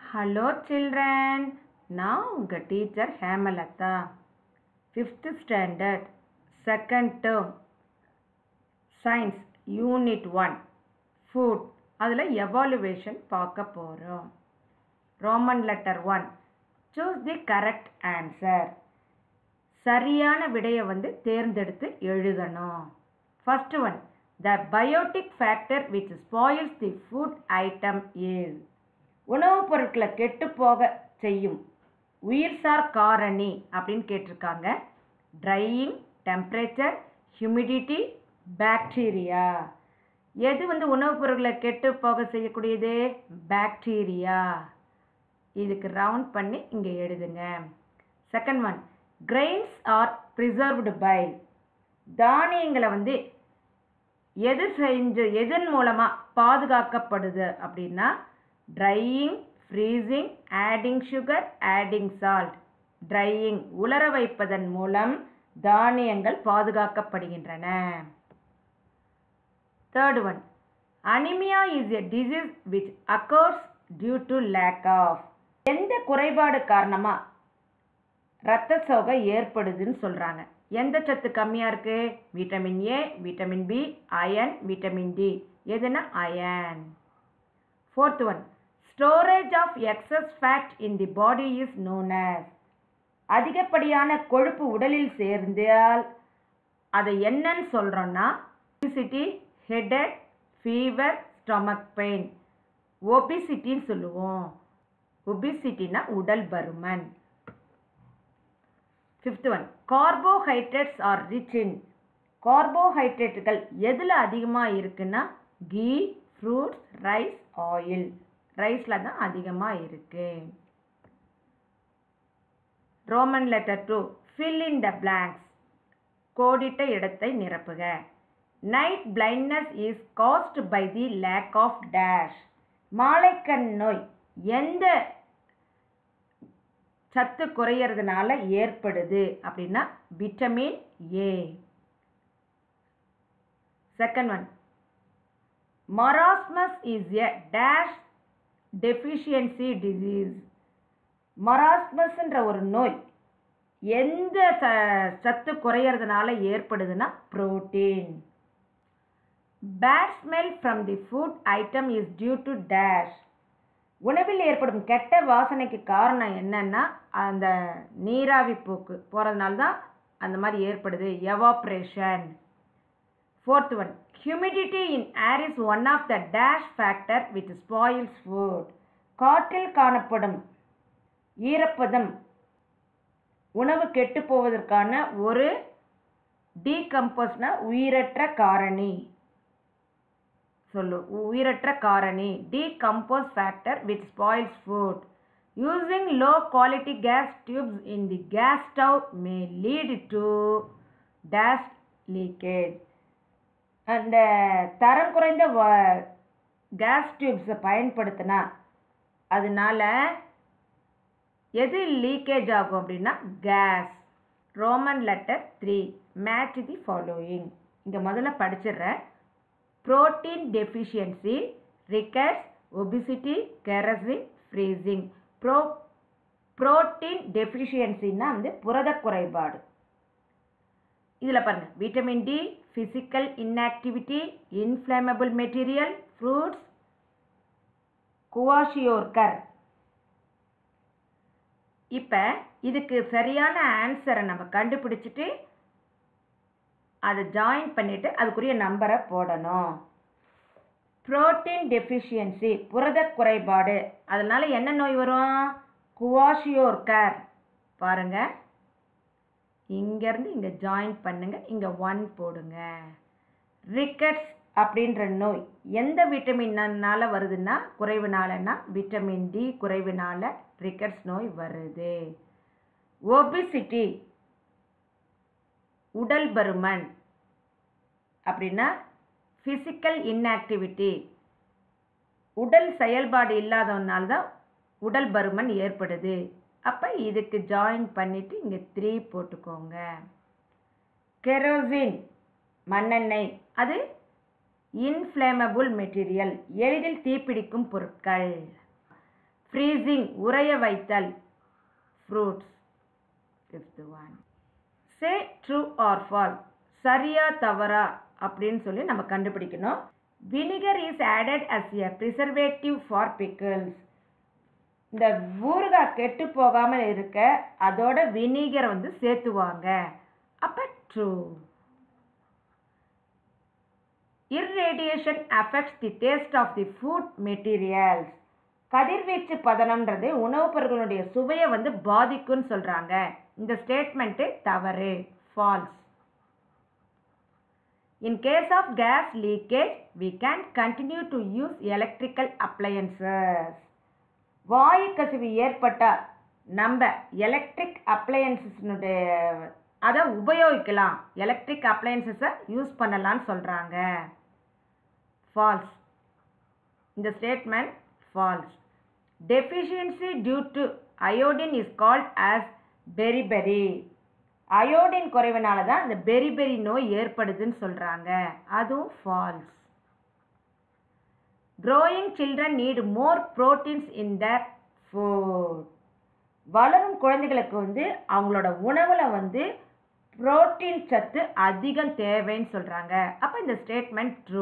Hello children நான் உங்கள் teacher Hemalatha fifth standard second term science unit one food அதில் evaluation பார்க்க போகிறோம் Roman letter one choose the correct answer சரியான விடையை வந்து தேர்ந்தெடுத்து எழுதணும் first one the biotic factor which spoils the food item is உணவுப் பொருட்களை கெட்டு போக செய்யும் உயிர்சார் காரணி அப்படின்னு கேட்டிருக்காங்க ட்ரையிங் டெம்பரேச்சர் ஹியூமிடிட்டி பாக்டீரியா எது வந்து உணவுப் பொருட்களை கெட்டு போக செய்யக்கூடியது பாக்டீரியா இதுக்கு ரவுண்ட் பண்ணி இங்கே எழுதுங்க second one grains are preserved by தானியங்களை வந்து எது செஞ்சு எதன் மூலமாக பாதுகாக்கப்படுது அப்படின்னா drying freezing adding sugar adding salt drying உலர வைப்பதன் மூலம் தானியங்கள் பாதுகாக்கப்படுகின்றன third one anaemia is a disease which occurs due to lack of எந்த குறைபாடு காரணமாக இரத்த சோகை ஏற்படுதுன்னு சொல்கிறாங்க எந்த சத்து கம்மியாக இருக்குது vitamin A vitamin B iron vitamin D எதுனா iron fourth one storage of excess fat in the body is known as அதிகப்படியான கொழுப்பு உடலில் சேர்ந்தால் அதை என்னன்னு சொல்கிறோன்னா obesity headache fever stomach pain ஒபிசிட்டின்னு சொல்லுவோம் ஒபிசிட்டினா உடல் பருமன் fifth one carbohydrates are rich in கார்போஹைட்ரேட்டுகள் எதில் அதிகமாக இருக்குன்னா கீ ஃப்ரூட்ஸ் ரைஸ் ஆயில் ரைஸில் தான் அதிகமாக இருக்கு Roman letter two fill in the blanks கோடிட்ட இடத்தை நிரப்புக night blindness is caused by the lack of dash மாலைக்கண் நோய் எந்த சத்து குறையறதுனால ஏற்படுது அப்படின்னா vitamin A second one marasmus is a dash deficiency disease மராஸ்மஸ்ன்ற ஒரு நோய் எந்த ச சத்து குறையறதுனால ஏற்படுதுன்னா protein bad smell from the food item is due to dash உணவில் ஏற்படும் கெட்ட வாசனைக்கு காரணம் என்னன்னா அந்த நீராவி போக்கு போகிறதுனால தான் அந்த மாதிரி ஏற்படுது evaporation fourth one humidity in air is one of the dash factor with spoils food காற்றில் காணப்படும் ஈரப்பதம் உணவு கெட்டு போவதற்கான ஒரு டீகம்போஸ்னா உயிரற்ற காரணி சொல்லு உயிரற்ற காரணி decompose factor which spoils food using low quality gas tubes in the gas stove may lead to dash leakage அந்த தரம் குறைந்த கேஸ் டியூப்ஸை பயன்படுத்தினா அதனால எது லீக்கேஜ் ஆகும் அப்படின்னா gas Roman letter three match the following இங்கே முதல்ல படிச்சிடுறேன் protein deficiency rickets obesity kerosene freezing pro protein டெஃபிஷியன்சின்னா வந்து புரத குறைபாடு இதில் பாருங்கள் vitamin D physical inactivity inflammable material fruits kwashiorkor இப்போ இதுக்கு சரியான ஆன்சரை நம்ம கண்டுபிடிச்சிட்டு அதை ஜாயின் பண்ணிவிட்டு அதுக்குரிய நம்பரை போடணும் புரோட்டீன் டெஃபிஷியன்சி புரத குறைபாடு அதனால் என்ன நோய் வரும் குவாஷியோர்கர் பாருங்கள் இங்கேருந்து இங்கே ஜாயின் பண்ணுங்கள் இங்கே ஒன் போடுங்க ரிக்கட்ஸ் அப்படின்ற நோய் எந்த விட்டமின்னால வருதுன்னா குறைவுனாலன்னா விட்டமின் டி குறைவுனால ரிக்கட்ஸ் நோய் வருது ஒபிசிட்டி உடல் பருமன் அப்படின்னா ஃபிசிக்கல் இன்ஆக்டிவிட்டி உடல் செயல்பாடு இல்லாதவனால தான் உடல் பருமன் ஏற்படுது அப்போ இதுக்கு ஜாயின் பண்ணிவிட்டு இங்கே த்ரீ போட்டுக்கோங்க கெரோசின் மண்ணெண்ணெய் அது இன்ஃப்ளேமபுள் மெட்டீரியல் எளிதில் தீப்பிடிக்கும் பொருட்கள் ஃப்ரீசிங் உறைய வைத்தல் fruits fifth one say true or false சரியா தவறா அப்படின்னு சொல்லி நம்ம கண்டுபிடிக்கணும் vinegar is added as a preservative for pickles இந்த ஊறுகாய் கெட்டு போகாமல் இருக்க அதோட வினிகரை வந்து சேர்த்துவாங்க அப்போ true irradiation affects the taste of the food materials கதிர்வீச்சு பதனம்ன்றது உணவுப் பொருட்களுடைய சுவையை வந்து பாதிக்கும்னு சொல்கிறாங்க இந்த ஸ்டேட்மெண்ட்டு தவறு false in case of gas leakage we can continue to use electrical appliances வாயு கசிவு ஏற்பட்டால் நம்ம எலக்ட்ரிக் அப்ளையன்சஸ்னுடைய அதை உபயோகிக்கலாம் எலக்ட்ரிக் அப்ளையன்சஸை யூஸ் பண்ணலான்னு சொல்கிறாங்க ஃபால்ஸ் இந்த statement false deficiency due to iodine is called as beriberi iodine குறைவினால தான் இந்த பெரிபெரி நோய் ஏற்படுதுன்னு சொல்கிறாங்க அதுவும் false growing children need more proteins in their food வளரும் குழந்தைகளுக்கு வந்து அவங்களோட உணவில் வந்து புரோட்டீன் சத்து அதிகம் தேவைன்னு சொல்கிறாங்க அப்போ இந்த ஸ்டேட்மெண்ட் ட்ரூ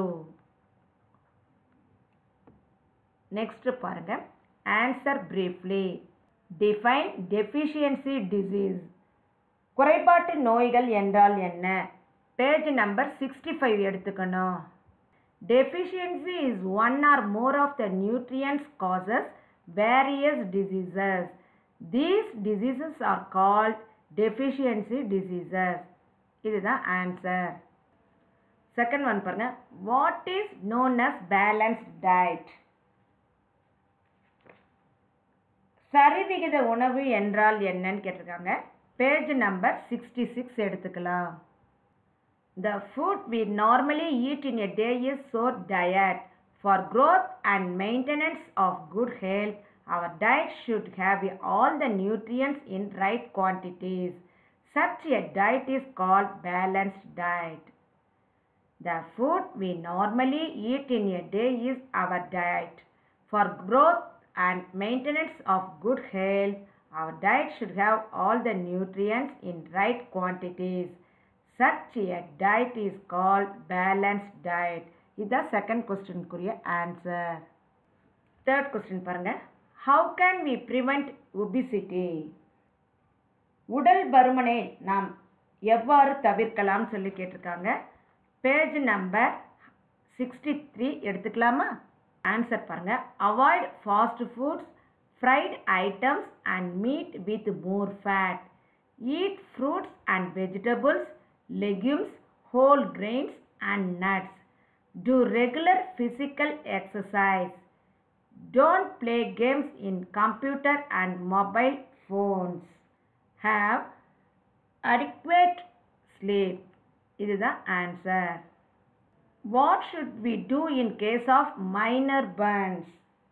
நெக்ஸ்ட் பாருங்க answer briefly define deficiency disease குறைபாட்டு நோய்கள் என்றால் என்ன பேஜ் நம்பர் சிக்ஸ்டி ஃபைவ் எடுத்துக்கணும் deficiency is one or more of the nutrients causes various diseases these diseases are called deficiency diseases இதுதான் ஆன்சர் செகண்ட் ஒன் பாருங்க what is known as balanced diet சரிவிகித உணவு என்றால் என்னன்னு கேட்டிருக்காங்க பேஜ் நம்பர் சிக்ஸ்டி சிக்ஸ் எடுத்துக்கலாம் the food we normally eat in a day is our diet for growth and maintenance of good health our diet should have all the nutrients in right quantities. Such a diet is called balanced diet. The food we normally eat in a day is our diet. For growth and maintenance of good health, our diet should have all the nutrients in right quantities. Such a diet is called balanced diet. இதுதான் second கொஸ்டினுக்குரிய answer third question பாருங்க how can we prevent obesity உடல் பருமனை நாம் எவ்வாறு தவிர்க்கலாம்னு சொல்லி கேட்டிருக்காங்க பேஜ் நம்பர் சிக்ஸ்டி த்ரீ எடுத்துக்கலாமா ஆன்சர் பாருங்க avoid fast foods fried items and meat with more fat eat fruits and vegetables legumes whole grains and nuts do regular physical exercise. Don't play games in computer and mobile phones. Have adequate sleep. இதுதான் answer what should we do in case of minor burns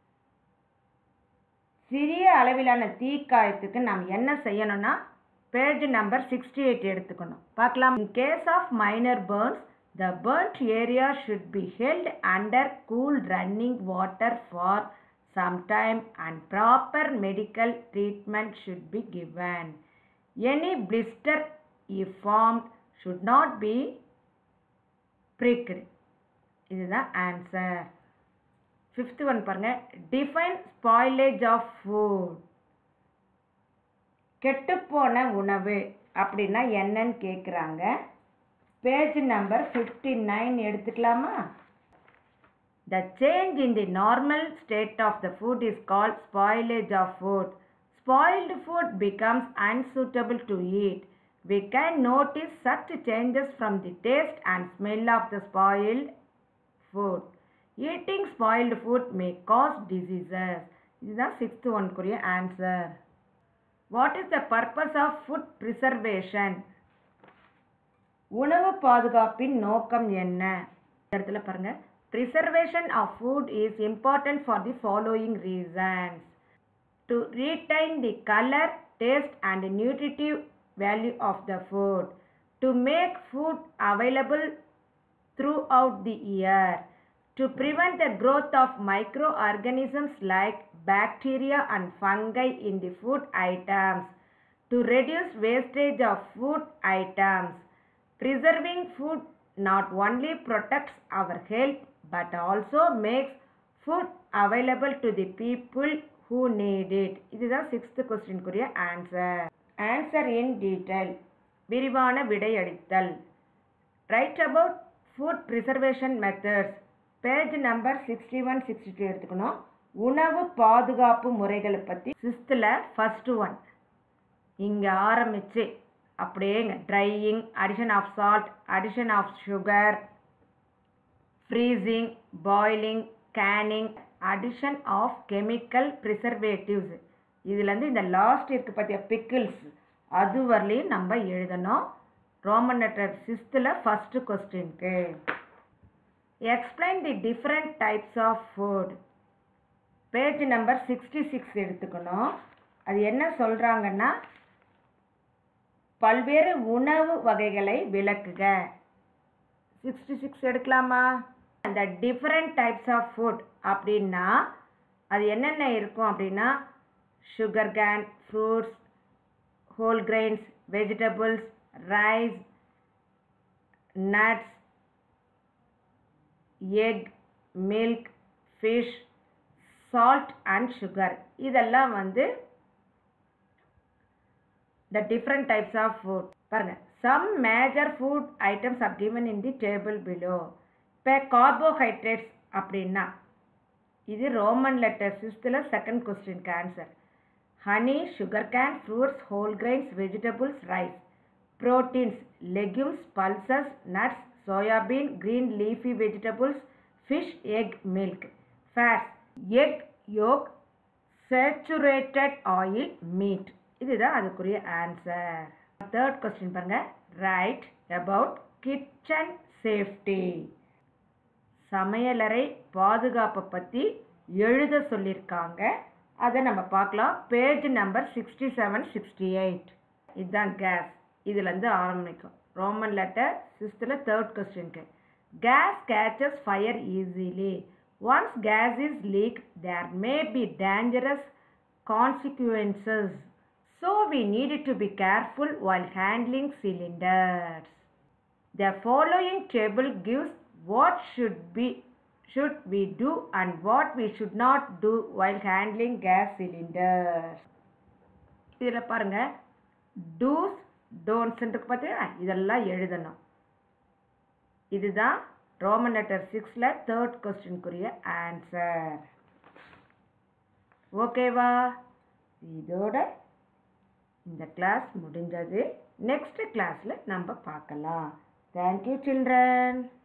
சிறிய அளவிலான தீக்காயத்துக்கு நாம் என்ன செய்யணும்னா page number sixty eight எடுத்துக்கணும் பார்க்கலாம் in case of minor burns The burnt area should be held under cool running water for some time and proper medical treatment should be given. Any blister if formed should not be pricked. இதுதான் answer fifth one பாருங்க define spoilage of food கெட்டுப்போன உணவு அப்படின்னா என்னன்னு கேட்குறாங்க page number fifty nine எடுத்துக்கலாமா the change in the normal state of the food is called spoilage of food spoiled food becomes unsuitable to eat we can notice such changes from the taste and smell of the spoiled food. Eating spoiled food may cause diseases. இதுதான் sixth ஒன்க்குரிய answer what is the purpose of food preservation உணவு பாதுகாப்பின் நோக்கம் என்ன இந்த இடத்துல பாருங்க preservation of food is important for the following reasons to retain the colour taste and nutritive value of the food to make food available throughout the year to prevent the growth of microorganisms like bacteria and fungi in the food items to reduce wastage of food items. Preserving food not only protects our health but also makes food available to the people who need it. இதுதான் sixth கொஸ்டின்குரிய answer answer in detail விரிவான விடையளித்தல் write about food preservation methods page number sixty one sixty two எடுத்துக்கணும் உணவு பாதுகாப்பு முறைகளை பற்றி சிக்ஸ்த்தில் first one இங்கே ஆரம்பித்து அப்படியேங்க drying addition of salt addition of sugar freezing boiling canning addition of chemical preservatives இதுலேருந்து இந்த லாஸ்ட் இருக்குது பார்த்தியா பிக்கிள்ஸ் அது வரலையும் நம்ம எழுதணும் ரோமன் லெட்டர் சிக்ஸ்த்தில் ஃபஸ்ட்டு கொஸ்டின்க்கு explain the different types of food page number sixty six எடுத்துக்கணும் அது என்ன சொல்கிறாங்கன்னா பல்வேறு உணவு வகைகளை விளக்குக சிக்ஸ்டி சிக்ஸ் எடுக்கலாமா அந்த டிஃப்ரெண்ட் டைப்ஸ் ஆஃப் ஃபுட் அப்படின்னா அது என்னென்ன இருக்கும் அப்படின்னா sugar cane fruits whole grains vegetables rice nuts egg milk fish salt and sugar இதெல்லாம் வந்து the different types of food பாருங்க some major food items are given in the table below இப்போ carbohydrates அப்படின்னா இது ரோமன் லெட்டர் சிக்ஸ்த்தில் second கொஸ்டின்க்கு answer honey sugar cane fruits whole grains vegetables rice proteins legumes pulses nuts soybean green leafy vegetables fish egg milk fats egg yolk saturated oil meat இதுதான் அதுக்குரிய answer third question பாருங்க write about kitchen safety சமையலறை பாதுகாப்பை பற்றி எழுத சொல்லியிருக்காங்க அதை நம்ம பார்க்கலாம் page number sixty seven sixty eight இதுதான் கேஸ் இதுலேருந்து ஆரம்பிக்கும் ரோமன் லெட்டர் சிக்ஸ்த்தில் தேர்ட் கொஸ்டின்க்கு gas catches fire easily once gas is leak there may be dangerous consequences So we needed to be careful while handling cylinders. The following table gives what should be should we do and what we should not do while handling gas cylinders. இதில் பாருங்க two's don'ts இருக்கு பார்த்தீங்களா இதெல்லாம் எழுதணும் இதுதான் Roman letter சிக்ஸில் third கொஸ்டின்குரிய answer ஓகேவா இதோட இந்த கிளாஸ் முடிஞ்சது நெக்ஸ்ட் கிளாஸில் நம்ம பார்க்கலாம் தேங்க்யூ சில்ட்ரன்